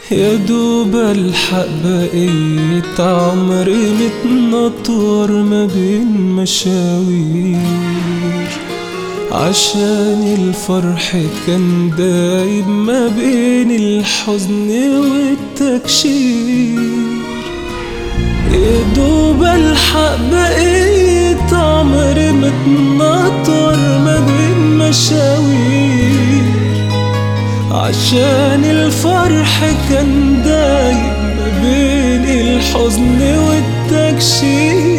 يا دوب الحق بقيت عمري متنطور ما بين مشاوير عشان الفرح كان دايب ما بين الحزن والتكشير يا دوب الحق بقيت عمري متنطر ما بين مشاوير عشان الفرح كان دايب ما بين الحزن والتكشير